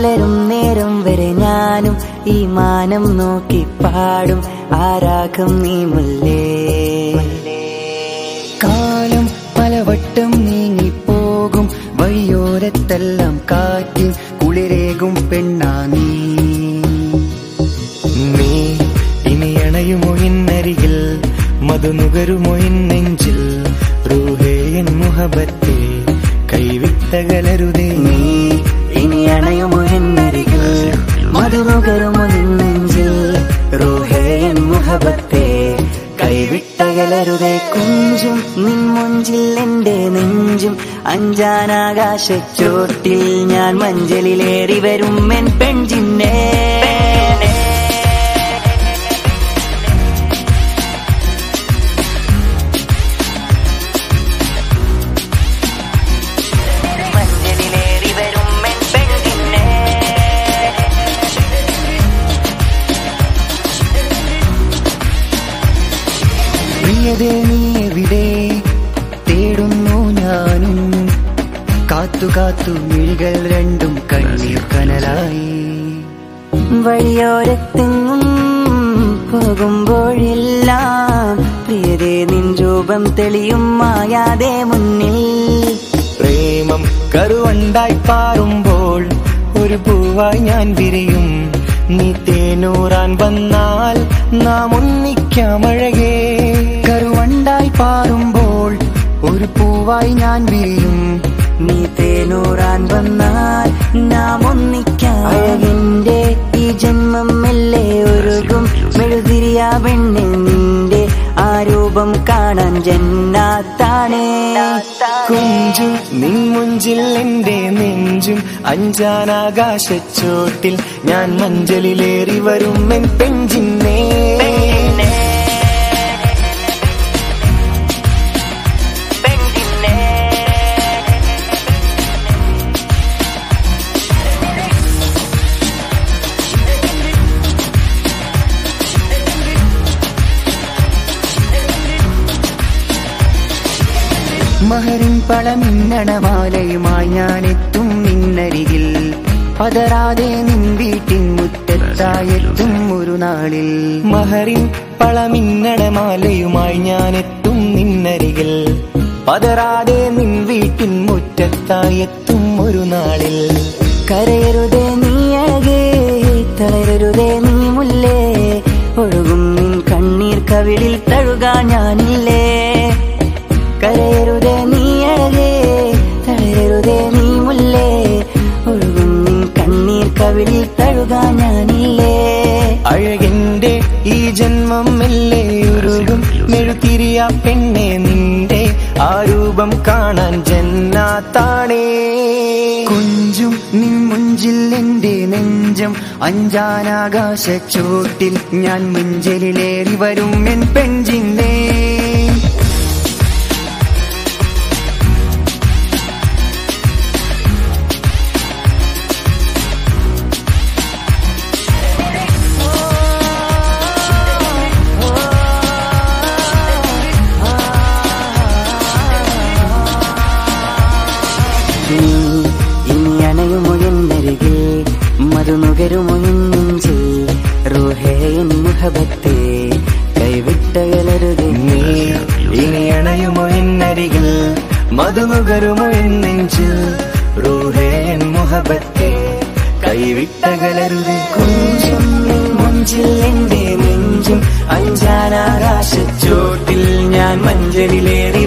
പുലരും നേരം വരെ ഞാനും ഈ മാനം നോക്കി പാടും ആരാഗം നീ മുല്ലേ കാലം പലവട്ടം നീങ്ങിപ്പോകും വഴിയോരത്തെല്ലാം കാറ്റിൽ കുളിരേകും പെണ്ണാ നീ നീ ഇനി അണയുമോ എന്നരികിൽ മധുനുകരുമോ എൻ നെഞ്ചിൽ റൂഹേ എൻ മുഹബത്തെ കൈവിട്ടകലരുതേ നീ ഇനി അണയുമോ എന്നരികിൽ മധുമുകരുമോ നെഞ്ചിൽ റൂഹേയൻ മുഹബത്തെ കൈവിട്ടകലരുതേ കുഞ്ചും നിൻ മുഞ്ചിൽ എന്റെ നെഞ്ചും അഞ്ചാനാകാശച്ചോട്ടിൽ ഞാൻ മഞ്ചലിലേറി വരും എൻ പെൺചിന്നേ മഞ്ചലിലേറി വരും എൻ പെൺചിന്നേ പ്രിയതേ നീ എവിടെ തേടുന്നു ഞാനും കാത്തു കാത്തു മിഴികൾ രണ്ടും കണ്ണീർ കനലായി വഴിയോരത്തെങ്ങും പോകുമ്പോഴെല്ലാം പ്രിയതേ നിൻ രൂപം തെളിയും മായാതെ മുന്നിൽ പ്രേമം കരുവണ്ടായി പാറുമ്പോൾ ഒരു പൂവായി ഞാൻ വിരിയും നീ തേനൂറാൻ വന്നാൽ നാം ഒന്നിക്കാമഴകേ കരുവണ്ടായി പാറുമ്പോൾ ഒരു പൂവായി ഞാൻ വീഴും നീ തേനൂറാൻ വന്നാൽ നാം ഒന്നിക്കാം അഴകിന്റെ ഈ ജന്മം മെല്ലെ ഒരുകും മെഴുതിരിയാ പെണ്ണ് നിന്റെ ആ രൂപം കാണാൻ ജന്നാത്താണേ കുഞ്ചു നിൻ മുഞ്ചിൽ എന്റെ നെഞ്ചും അഞ്ചാനാകാശച്ചോട്ടിൽ ഞാൻ മഞ്ചലിലേറി വരും എൻ പെഞ്ചിന്നേ മഹരിൻ പളമിന്നണമാലയുമായി ഞാൻ എത്തും നിന്നരികിൽ പതറാതെ നിൻ വീട്ടിൻ മുറ്റത്തായെത്തും ഒരു നാളിൽ മഹറിൻ പളമിന്നടമാലയുമായി ഞാൻ എത്തും നിന്നരികിൽ പതറാതെ നിൻ വീട്ടിൻ മുറ്റത്തായെത്തും ഒരു നാളിൽ കരയരുതേ നീ അഴകേ തളരരുതേ നീ മുല്ലേ ഒഴുകും നിൻ കണ്ണീർ കവിളിൽ തഴുകാ ഞാനില്ലേ കരയരുതേ നീ അഴകേ തളരരുതേ നീ മുല്ലേ ഒഴുകും നിൻ കണ്ണീർ കവിളിൽ തഴുകാ ഞാനില്ലേ അഴകിന്റെ ഈ ജന്മം മെല്ലെ ഉരുകും മെഴുതിരിയ പെണ്ണെ നിന്റെ ആ രൂപം കാണാൻ ജന്നാത്താണേ കുഞ്ചും നിൻ മുഞ്ചിൽ എന്റെ നെഞ്ചം അഞ്ചാനാകാശ ചോട്ടിൽ ഞാൻ മുഞ്ചലിലേറി വരും എൻ പെഞ്ചിന്നേ നീ ഇനി അണയുമോ എന്നരികിൽ മധുനുകരുമോ എന്നെഞ്ചിൽ റൂഹേയൻ മുഹബത്തെ കൈവിട്ടകലരുതേ നീ ഇനി അണയുമോ എന്നരികിൽ മധുമുകരുമോ എന്നെഞ്ചിൽ റൂഹേ എൻ മുഹബത്തെ കൈവിട്ടകലരുതേ കുഞ്ചും നിൻ മുഞ്ചിൽ എന്റെ നെഞ്ചും അഞ്ചാനാകാശച്ചോട്ടിൽ ഞാൻ മഞ്ചലിലേറി